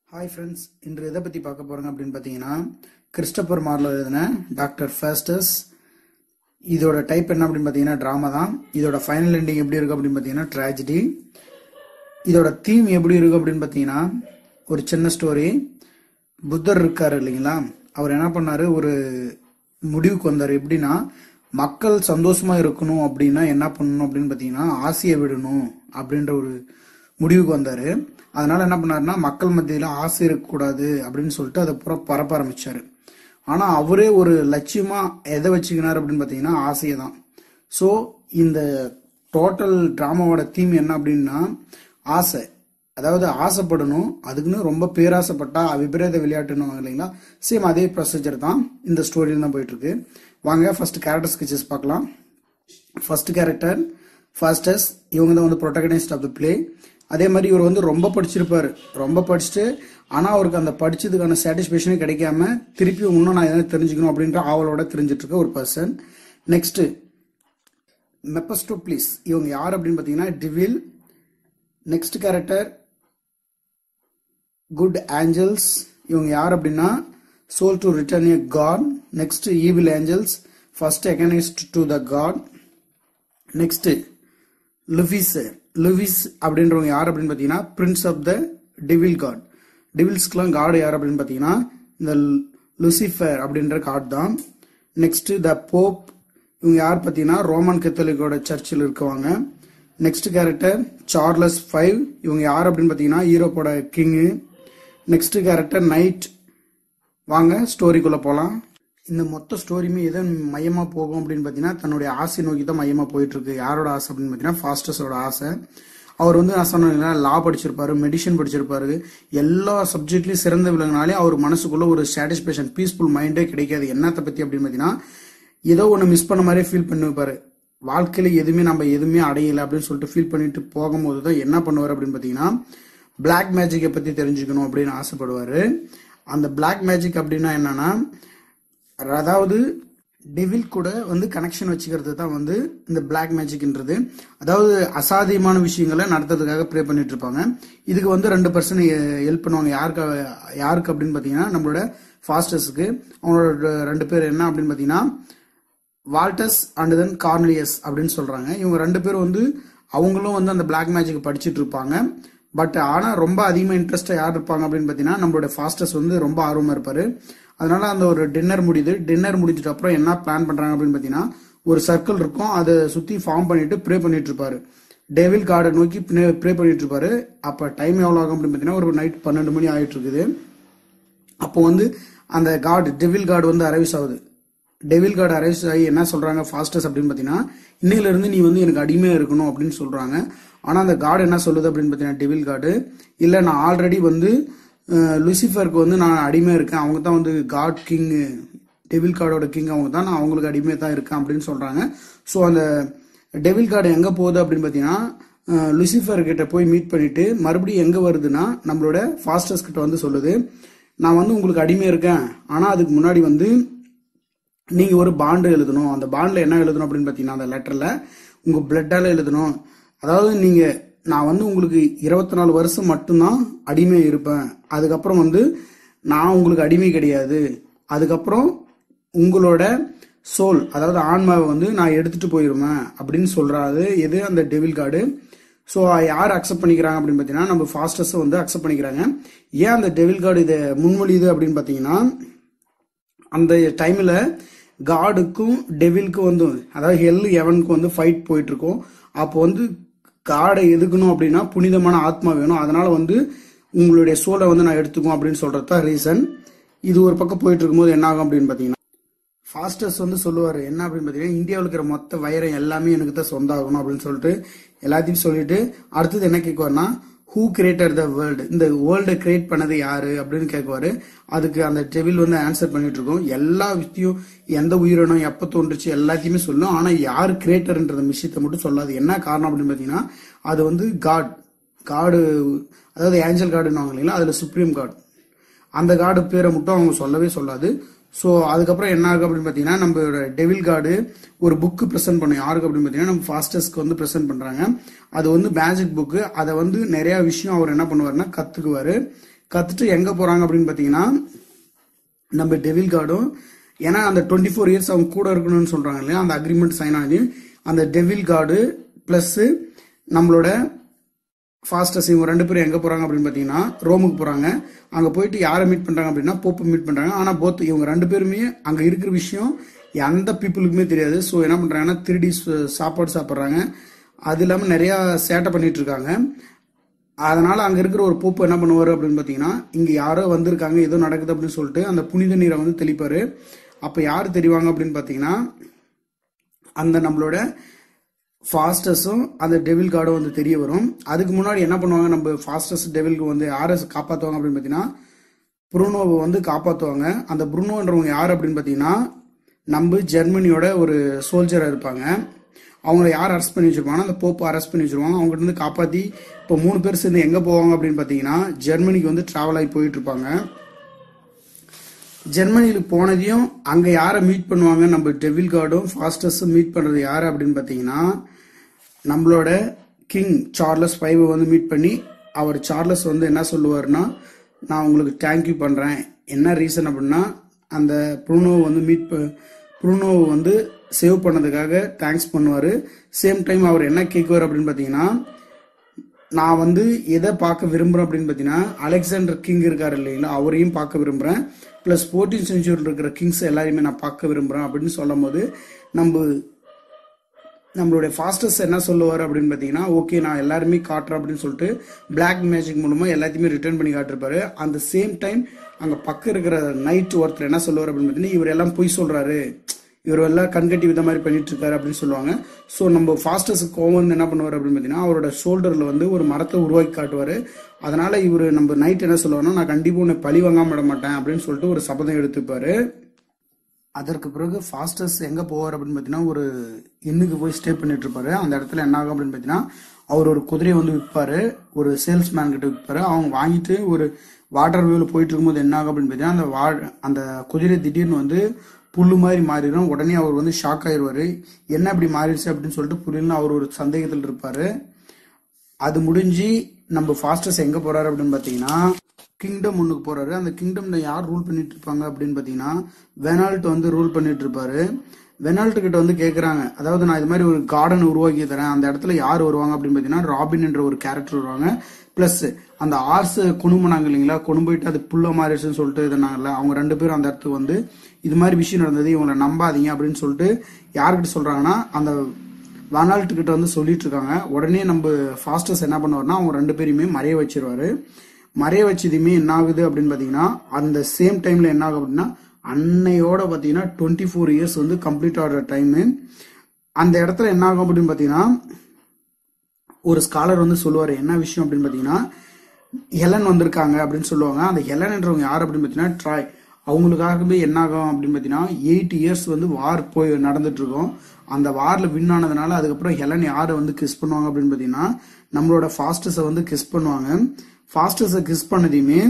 hi friends இன்று எதை பற்றி பார்க்க போகிறோங்க அப்படின்னு பார்த்தீங்கன்னா கிறிஸ்டபர் மார்லோ எழுதின டாக்டர் ஃபேஸ்டஸ் இதோட டைப் என்ன அப்படின்னு பார்த்தீங்கன்னா ட்ராமா தான் இதோட ஃபைனல் எண்டிங் எப்படி இருக்கு அப்படின்னு பார்த்தீங்கன்னா ட்ராஜடி இதோட தீம் எப்படி இருக்கு அப்படின்னு பார்த்தீங்கன்னா ஒரு சின்ன ஸ்டோரி புத்தர் இருக்காரு இல்லைங்களா அவர் என்ன பண்ணாரு ஒரு முடிவுக்கு வந்தார் எப்படின்னா மக்கள் சந்தோஷமா இருக்கணும் அப்படின்னா என்ன பண்ணணும் அப்படின்னு பார்த்தீங்கன்னா ஆசையை விடணும் அப்படின்ற ஒரு முடிவுக்கு வந்தாரு அதனால என்ன பண்ணாருன்னா மக்கள் மத்தியில ஆசை இருக்கக்கூடாது அப்படின்னு சொல்லிட்டு அதை பூரா பரப்ப ஆரம்பிச்சாரு ஆனா அவரே ஒரு லட்சியமா எதை வச்சுக்கினார் அப்படின்னு பார்த்தீங்கன்னா ஆசையை தான் ஸோ இந்த டோட்டல் டிராமாவோட தீம் என்ன அப்படின்னா ஆசை அதாவது ஆசைப்படணும் அதுக்குன்னு ரொம்ப பேராசைப்பட்டா விபரீத விளையாட்டுன்னு இல்லைங்களா சேம் அதே ப்ரொசீஜர் தான் இந்த ஸ்டோரியில் தான் போயிட்டு இருக்கு வாங்க ஃபர்ஸ்ட் கேரக்டர் ஸ்கெச்சஸ் பார்க்கலாம் ஃபர்ஸ்ட் கேரக்டர் ஃபாஸ்டஸ் இவங்க தான் வந்து ப்ரொட்டகனிஸ்ட் ஆஃப் த பிளே அதே மாதிரி இவர் வந்து ரொம்ப படிச்சிருப்பாரு ரொம்ப படிச்சுட்டு ஆனால் அவருக்கு அந்த படிச்சதுக்கான சாட்டிஸ்ஃபேக்ஷனே கிடைக்காம திருப்பி இன்னும் நான் எதாவது தெரிஞ்சுக்கணும் அப்படின்ற ஆவலோட தெரிஞ்சிட்டு இருக்க ஒரு பர்சன் நெக்ஸ்ட் மெப்பஸ்டோ ப்ளீஸ் இவங்க யார் அப்படின்னு பார்த்தீங்கன்னா devil next character good angels இவங்க யார் அப்படின்னா soul to return a god next evil angels first against to the god next லுவிஸ் லுவிஸ் அப்படின்றவங்க யார் அப்படின்னு பார்த்தீங்கன்னா prince of the devil god டிவில்ஸ்க்குலாம் காட் யார் அப்படின்னு பார்த்தீங்கன்னா இந்த லுசிஃபர் அப்படின்ற காட் தான் நெக்ஸ்ட் த போப் இவங்க யார் பார்த்தீங்கன்னா ரோமன் கத்தோலிக்கோட சர்ச்சில் இருக்கவங்க நெக்ஸ்ட் கேரக்டர் சார்லஸ் ஃபைவ் இவங்க யார் அப்படின்னு பார்த்தீங்கன்னா யூரோப்போட கிங்கு நெக்ஸ்ட் கேரக்டர் நைட் வாங்க ஸ்டோரிக்குள்ள போகலாம் இந்த மொத்த ஸ்டோரியுமே எதை மையமா போகும் அப்படின்னு பார்த்தீங்கன்னா தன்னுடைய ஆசை நோக்கி தான் மையமா போயிட்டு இருக்கு யாரோட ஆசை அப்படின்னு பார்த்தீங்கன்னா ஃபாஸ்டஸோட ஆசை அவர் வந்து நான் சொன்னேன் லா படிச்சிருப்பாரு மெடிசன் படிச்சிருப்பாரு எல்லா சப்ஜெக்ட்லயும் சிறந்த விலங்கினாலே அவர் மனசுக்குள்ள ஒரு சாட்டிஸ்பேக்ஷன் பீஸ்ஃபுல் மைண்டே கிடைக்காது என்னத்தை பத்தி அப்படின்னு பார்த்தீங்கன்னா ஏதோ ஒன்று மிஸ் பண்ண மாதிரியே ஃபீல் பண்ணிருப்பாரு வாழ்க்கையில எதுவுமே நம்ம எதுவுமே அடையல அப்படின்னு சொல்லிட்டு ஃபீல் பண்ணிட்டு போகும்போது தான் என்ன பண்ணுவார் அப்படின்னு பார்த்தீங்கன்னா பிளாக் மேஜிக்கை பத்தி தெரிஞ்சுக்கணும் அப்படின்னு ஆசைப்படுவாரு அந்த பிளாக் மேஜிக் அப்படின்னா என்னன்னா அதாவது டெவில் கூட வந்து கனெக்ஷன் வச்சுக்கிறது தான் வந்து இந்த பிளாக் மேஜிக்ன்றது அதாவது அசாத்தியமான விஷயங்களை நடத்துறதுக்காக ப்ரே பண்ணிட்டு இருப்பாங்க இதுக்கு வந்து ரெண்டு பர்சன் ஹெல்ப் பண்ணுவாங்க யாருக்கு யாருக்கு அப்படின்னு பார்த்தீங்கன்னா நம்மளோட ஃபாஸ்டர்ஸுக்கு அவங்களோட ரெண்டு பேர் என்ன அப்படின்னு பார்த்தீங்கன்னா வால்டஸ் அண்ட் தென் கார்னிலியஸ் அப்படின்னு சொல்றாங்க இவங்க ரெண்டு பேரும் வந்து அவங்களும் வந்து அந்த பிளாக் மேஜிக் படிச்சுட்டு இருப்பாங்க பட் ஆனால் ரொம்ப அதிகமாக இன்ட்ரெஸ்டாக யார் இருப்பாங்க அப்படின்னு பார்த்தீங்கன்னா நம்மளோட ஃபாஸ்டர்ஸ் வந்து ரொம்ப ஆர்வமாக இருப்பாரு அதனால அந்த ஒரு டின்னர் முடியுது டின்னர் முடிஞ்சிட்ட அப்புறம் என்ன பிளான் பண்றாங்க அப்படின்னு பார்த்தீங்கன்னா ஒரு சர்க்கிள் இருக்கும் அதை சுற்றி ஃபார்ம் பண்ணிட்டு ப்ரே பண்ணிட்டு இருப்பாரு டெவில் கார்டை நோக்கி ப்ரே பண்ணிட்டு இருப்பாரு அப்போ டைம் எவ்வளோ ஆகும் அப்படின்னு பார்த்தீங்கன்னா ஒரு நைட் பன்னெண்டு மணி ஆயிட்டு இருக்குது அப்போ வந்து அந்த காட் டெவில் கார்டு வந்து அரைவ்ஸ் ஆகுது டெவில் கார்டு அரைவ்ஸ் ஆகி என்ன சொல்றாங்க ஃபாஸ்டஸ் அப்படின்னு பார்த்தீங்கன்னா இன்னையில இருந்து நீ வந்து எனக்கு அடிமையா இருக்கணும் அப்படின்னு சொல்றாங்க ஆனால் அந்த கார்டு என்ன சொல்லுது அப்படின்னு பார்த்தீங்கன்னா டெவில் கார்டு இல்லை நான் ஆல்ரெடி வந்து லூசிஃபருக்கு வந்து நான் அடிமையாக இருக்கேன் அவங்க தான் வந்து காட் கிங் டெவில் கார்டோட கிங் அவங்க தான் நான் அவங்களுக்கு அடிமையாக தான் இருக்கேன் அப்படின்னு சொல்கிறாங்க ஸோ அந்த டெவில் கார்டு எங்கே போகுது அப்படின்னு பார்த்தீங்கன்னா லூசிஃபர் கிட்ட போய் மீட் பண்ணிட்டு மறுபடியும் எங்கே வருதுன்னா நம்மளோட ஃபாஸ்டர்ஸ் கிட்ட வந்து சொல்லுது நான் வந்து உங்களுக்கு அடிமையாக இருக்கேன் ஆனால் அதுக்கு முன்னாடி வந்து நீங்கள் ஒரு பாண்டு எழுதணும் அந்த பாண்டில் என்ன எழுதணும் அப்படின்னு பார்த்தீங்கன்னா அந்த லெட்டரில் உங்கள் பிளட்டால் எழுதணும் அதாவது நீங்கள் நான் வந்து உங்களுக்கு இருபத்தி நாலு வருஷம் மட்டும்தான் அடிமை இருப்பேன் அதுக்கப்புறம் வந்து நான் உங்களுக்கு அடிமை கிடையாது அதுக்கப்புறம் உங்களோட சோல் அதாவது ஆன்மாவை வந்து நான் எடுத்துட்டு போயிருவேன் அப்படின்னு சொல்றாரு எது அந்த டெவில் கார்டு ஸோ யார் அக்செப்ட் பண்ணிக்கிறாங்க அப்படின்னு பார்த்தீங்கன்னா நம்ம ஃபாஸ்டர்ஸ் வந்து அக்செப்ட் பண்ணிக்கிறாங்க ஏன் அந்த டெவில் கார்டு இதை முன்மொழியுது அப்படின்னு பார்த்தீங்கன்னா அந்த டைமில் காடுக்கும் டெவிலுக்கும் வந்து அதாவது ஹெல் எவனுக்கும் வந்து ஃபைட் போயிட்டு இருக்கும் அப்போ வந்து காடை எதுக்கணும் அப்படின்னா புனிதமான ஆத்மா வேணும் அதனால வந்து உங்களுடைய சோலை வந்து நான் எடுத்துக்கும் அப்படின்னு சொல்றது தான் ரீசன் இது ஒரு பக்கம் போயிட்டு இருக்கும்போது என்ன ஆகும் அப்படின்னு பார்த்தீங்கன்னா ஃபாஸ்டர்ஸ் வந்து சொல்லுவார் என்ன அப்படின்னு பார்த்தீங்கன்னா இந்தியாவில் இருக்கிற மொத்த வைரம் எல்லாமே எனக்கு தான் சொந்தம் ஆகணும் அப்படின்னு சொல்லிட்டு எல்லாத்தையும் சொல்லிட்டு அடுத்தது என்ன கேட்குவார்னா ஹூ கிரியேட்டர் த வேர்ல்டு இந்த வேர்ல்டை கிரியேட் பண்ணது யாரு அப்படின்னு கேட்குவாரு அதுக்கு அந்த டெவில் வந்து ஆன்சர் பண்ணிட்டு இருக்கோம் எல்லா விஷயம் எந்த உயிரினம் எப்போ தோன்றுச்சு எல்லாத்தையுமே சொல்லும் ஆனால் யார் கிரியேட்டர்ன்ற விஷயத்தை மட்டும் சொல்லாது என்ன காரணம் அப்படின்னு பார்த்தீங்கன்னா அது வந்து காட் காடு அதாவது ஏஞ்சல் காடுன்னு இல்லைங்களா அதில் சுப்ரீம் காட் அந்த காடு பேரை மட்டும் அவங்க சொல்லவே சொல்லாது ஸோ அதுக்கப்புறம் என்ன ஆகும் அப்படின்னு பார்த்தீங்கன்னா நம்மளோட டெவில் கார்டு ஒரு புக்கு ப்ரெசென்ட் பண்ணும் யாருக்கு அப்படின்னு பார்த்தீங்கன்னா நம்ம ஃபாஸ்டஸ்க்கு வந்து ப்ரெசென்ட் பண்ணுறாங்க அது வந்து மேஜிக் புக்கு அதை வந்து நிறைய விஷயம் அவர் என்ன பண்ணுவாருன்னா கற்றுக்குவாரு கத்துட்டு எங்க போறாங்க அப்படின்னு பாத்தீங்கன்னா நம்ம டெவில் கார்டும் ஏன்னா அந்த டுவெண்ட்டி ஃபோர் இயர்ஸ் அவங்க கூட இருக்கணும்னு சொல்றாங்க இல்லையா அந்த அக்ரிமெண்ட் சைன் ஆகி அந்த டெவில் கார்டு பிளஸ் நம்மளோட ஃபாஸ்டஸ் இவங்க ரெண்டு பேரும் எங்க போறாங்க அப்படின்னு பாத்தீங்கன்னா ரோமுக்கு போறாங்க அங்க போயிட்டு யாரை மீட் பண்றாங்க அப்படின்னா போப்பு மீட் பண்றாங்க ஆனா போத் இவங்க ரெண்டு பேருமே அங்க இருக்கிற விஷயம் எந்த பீப்புளுக்குமே தெரியாது ஸோ என்ன பண்றாங்கன்னா திருடி சு- சாப்பாடு சாப்பிட்றாங்க அது இல்லாம நிறைய சேட்டை பண்ணிட்டு இருக்காங்க அதனால அங்க இருக்கிற ஒரு போப்பு என்ன பண்ணுவாரு அப்படின்னு பாத்தீங்கன்னா இங்க யாரோ வந்திருக்காங்க ஏதோ நடக்குது அப்படின்னு சொல்லிட்டு அந்த புனித நீரை வந்து தெளிப்பாரு அப்ப யார் தெரிவாங்க அப்படின்னு பாத்தீங்கன்னா அந்த நம்மளோட ஃபாஸ்டஸும் அந்த டெவில் கார்டும் வந்து தெரிய வரும் அதுக்கு முன்னாடி என்ன பண்ணுவாங்க நம்ம ஃபாஸ்டஸ் டெவிலுக்கு வந்து யாரை காப்பாத்துவாங்க அப்படின்னு பார்த்தீங்கன்னா ப்ரூனோவை வந்து காப்பாற்றுவாங்க அந்த ப்ரூனோன்றவங்க யார் அப்படின்னு பார்த்தீங்கன்னா நம்ம ஜெர்மனியோட ஒரு சோல்ஜராக இருப்பாங்க அவங்கள யார் அரெஸ்ட் பண்ணி வச்சிருப்பாங்கன்னா அந்த போப்பு அரெஸ்ட் பண்ணி வச்சிருவாங்க அவங்ககிட்ட இருந்து காப்பாற்றி இப்போ மூணு பேர் சேர்ந்து எங்கே போவாங்க அப்படின்னு பார்த்தீங்கன்னா ஜெர்மனிக்கு வந்து ட்ராவல் ஆகி போயிட்டு இருப்பாங்க ஜெர்மனியில் போனதையும் அங்க யாரை மீட் பண்ணுவாங்க நம்ம டெவில் கார்டும் ஃபாஸ்டஸும் மீட் பண்றது யாரு அப்படின்னு பாத்தீங்கன்னா நம்மளோட கிங் சார்லஸ் ஃபைவ் வந்து மீட் பண்ணி அவர் சார்லஸ் வந்து என்ன சொல்லுவாருன்னா நான் உங்களுக்கு தேங்க்யூ பண்றேன் என்ன ரீசன் அப்படின்னா அந்த ப்ரூனோவை வந்து மீட் ப்ரூனோவை வந்து சேவ் பண்ணதுக்காக தேங்க்ஸ் பண்ணுவாரு சேம் டைம் அவர் என்ன கேட்குவார் அப்படின்னு பாத்தீங்கன்னா நான் வந்து எதை பார்க்க விரும்புறேன் அப்படின்னு பார்த்தீங்கன்னா அலெக்சாண்டர் கிங் இருக்காரு இல்லைங்களா அவரையும் பார்க்க விரும்புறேன் ப்ளஸ் ஃபோர்டீன் செஞ்சுரியில் இருக்கிற கிங்ஸ் எல்லாரையுமே நான் பார்க்க விரும்புறேன் அப்படின்னு சொல்லும் போது நம்ம நம்மளுடைய ஃபாஸ்டஸ்ட் என்ன சொல்லுவார் அப்படின்னு பார்த்தீங்கன்னா ஓகே நான் எல்லாருமே காட்டுறேன் அப்படின்னு சொல்லிட்டு பிளாக் மேஜிக் மூலமா எல்லாத்தையுமே ரிட்டர்ன் பண்ணி காட்டிருப்பாரு அந்த சேம் டைம் அங்க பக்கம் இருக்கிற நைட் ஒருத்தர் என்ன சொல்லுவார் அப்படின்னு பார்த்தீங்கன்னா இவர் எல்லாம் பொய் சொல்றாரு இவர் எல்லாம் கண்கட்டி வித மாதிரி பண்ணிட்டு இருக்காரு அப்படின்னு சொல்லுவாங்க ஸோ நம்ம ஃபாஸ்டஸ்ட் கோவம் வந்து என்ன பண்ணுவார் அப்படின்னு பார்த்தீங்கன்னா அவரோட ஷோல்டர்ல வந்து ஒரு மரத்தை உருவாக்கி காட்டுவாரு அதனால இவர் நம்ம நைட் என்ன சொல்லுவாருன்னா நான் கண்டிப்பா உன்னை பழி வாங்காம விட மாட்டேன் அப்படின்னு சொல்லிட்டு ஒரு சபதம் எடுத்துப்பாரு அதற்கு பிறகு ஃபாஸ்டஸ் எங்க போவார் அப்படின்னு பார்த்தீங்கன்னா ஒரு இன்னுக்கு போய் ஸ்டே பண்ணிட்டு இருப்பாரு அந்த இடத்துல என்ன ஆகும் அப்படின்னு பார்த்தீங்கன்னா அவர் ஒரு குதிரையை வந்து விற்பாரு ஒரு சேல்ஸ்மேன் கிட்ட விற்பாரு அவங்க வாங்கிட்டு ஒரு வாட்டர் வேல போயிட்டு இருக்கும்போது என்ன ஆகும் அப்படின்னு பார்த்தீங்கன்னா அந்த வா அந்த குதிரை திடீர்னு வந்து புல்லு மாதிரி மாறிடும் உடனே அவர் வந்து ஷாக் ஆயிடுவாரு என்ன இப்படி மாறிடுச்சு அப்படின்னு சொல்லிட்டு புரியலன்னு அவர் ஒரு சந்தேகத்தில் இருப்பாரு அது முடிஞ்சு நம்ம ஃபாஸ்டஸ் எங்க போறாரு அப்படின்னு பாத்தீங்கன்னா கிங்டம் ஒண்ணுக்கு போறாரு அந்த கிங்டம்ல யார் ரூல் பண்ணிட்டு இருப்பாங்க அப்படின்னு பாத்தீங்கன்னா வெனால்ட் வந்து ரூல் பண்ணிட்டு இருப்பாரு வெனால்ட் கிட்ட வந்து கேக்குறாங்க அதாவது நான் இது மாதிரி ஒரு கார்டன் உருவாக்கி தரேன் அந்த இடத்துல யார் வருவாங்க அப்படின்னு பாத்தீங்கன்னா ராபின் என்ற ஒரு கேரக்டர் வருவாங்க பிளஸ் அந்த ஆர்ஸ் குணுமனாங்க இல்லைங்களா கொண்டு போயிட்டு அது புள்ள மாறிடுச்சுன்னு சொல்லிட்டு இதுனாங்கல்ல அவங்க ரெண்டு பேரும் அந்த இடத்துக்கு வந்து இது மாதிரி விஷயம் நடந்தது இவங்களை நம்பாதீங்க அப்படின்னு சொல்லிட்டு யார்கிட்ட சொல்றாங்கன்னா அந்த வானால்ட் கிட்ட வந்து சொல்லிட்டு இருக்காங்க உடனே நம்ம ஃபாஸ்டஸ் என்ன பண்ணுவாருன்னா அவங்க ரெண்டு பேரையுமே மறைய வச்சிருவாரு மறைய வச்சதுமே என்ன ஆகுது அப்படின்னு பாத்தீங்கன்னா அந்த சேம் டைம்ல என்ன ஆகும் அப்படின்னா அன்னையோட பாத்தீங்கன்னா டுவெண்ட்டி ஃபோர் இயர்ஸ் வந்து கம்ப்ளீட் ஆகிற டைம் அந்த இடத்துல என்ன ஆகும் அப்படின்னு பாத்தீங்கன்னா ஒரு ஸ்காலர் வந்து சொல்லுவாரு என்ன விஷயம் அப்படின்னு பாத்தீங்கன்னா ஹெலன் வந்திருக்காங்க அப்படின்னு சொல்லுவாங்க அந்த ஹெலன் என்றவங்க யார் அப்படின்னு பாத்தீங்கன்னா ட்ராய் அவங்களுக்காகவே என்ன ஆகும் அப்படின்னு பாத்தீங்கன்னா எயிட் இயர்ஸ் வந்து வார் போய் நடந்துட்டு இருக்கும் அந்த வார்ல வின் ஆனதுனால அதுக்கப்புறம் ஹெலன் யாரை வந்து கிஸ் பண்ணுவாங்க அப்படின்னு பாத்தீங்கன்னா நம்மளோட ஃபாஸ்டஸை வந்து கிஸ் பண்ணுவாங்க ஃபாஸ்டஸை கிஸ் பண்ணதையுமே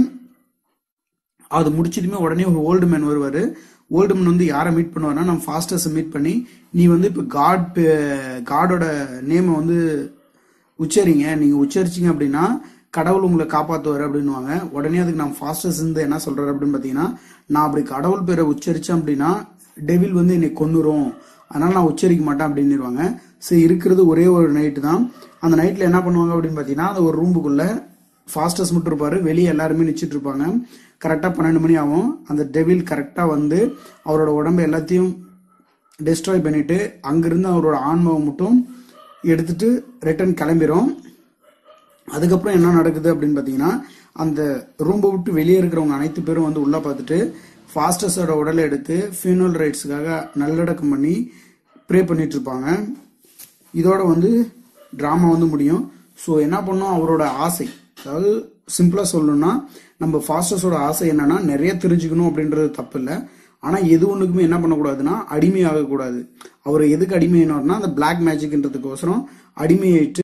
அது முடிச்சதுமே உடனே ஒரு ஓல்டு மேன் வருவாரு ஓல்டு மேன் வந்து யாரை மீட் பண்ணுவார்னா நம்ம ஃபாஸ்டஸ் மீட் பண்ணி நீ வந்து இப்போ காட் காடோட நேமை வந்து உச்சரிங்க நீங்க உச்சரிச்சீங்க அப்படின்னா கடவுள் உங்களை காப்பாத்துவாரு அப்படின்னுவாங்க உடனே அதுக்கு நம்ம ஃபாஸ்டஸ் இருந்து என்ன சொல்றாரு அப்படின்னு பாத்தீங்கன்னா நான் அப்படி கடவுள் பேரை உச்சரிச்சேன் அப்படின்னா டெவில் வந்து என்னை கொன்னுரும் அதனால நான் உச்சரிக்க மாட்டேன் அப்படின்னுருவாங்க சரி இருக்கிறது ஒரே ஒரு நைட்டு தான் அந்த நைட்ல என்ன பண்ணுவாங்க அப்படின்னு பாத்தீங்கன்னா அந்த ஒரு ரூமுக்குள்ள ஃபாஸ்டஸ் மட்டும் இருப்பாரு வெளியே எல்லாருமே நிச்சிட்டு இருப்பாங்க கரெக்டா பன்னெண்டு மணி ஆகும் அந்த டெவில் கரெக்டா வந்து அவரோட உடம்பு எல்லாத்தையும் டெஸ்ட்ராய் பண்ணிட்டு அங்கிருந்து அவரோட ஆன்மாவை மட்டும் எடுத்துட்டு ரிட்டர்ன் கிளம்பிரும் அதுக்கப்புறம் என்ன நடக்குது அப்படின்னு பார்த்தீங்கன்னா அந்த ரூம்பை விட்டு வெளியே இருக்கிறவங்க அனைத்து பேரும் வந்து உள்ள பார்த்துட்டு ஃபாஸ்டஸோட உடலை எடுத்து ஃபியூனல் ரைட்ஸுக்காக நல்லடக்கம் பண்ணி ப்ரே பண்ணிட்டு இருப்பாங்க இதோட வந்து ட்ராமா வந்து முடியும் ஸோ என்ன பண்ணோம் அவரோட ஆசை அதாவது சிம்பிளா சொல்லணும்னா நம்ம ஃபாஸ்டஸோட ஆசை என்னன்னா நிறைய தெரிஞ்சுக்கணும் அப்படின்றது தப்பு இல்லை ஆனா எது ஒண்ணுக்குமே என்ன பண்ணக்கூடாதுன்னா அடிமை ஆகக்கூடாது அவர் எதுக்கு அடிமையினார்னா அந்த பிளாக் மேஜிக்ன்றதுக்கோசரம் அடிமையாயிட்டு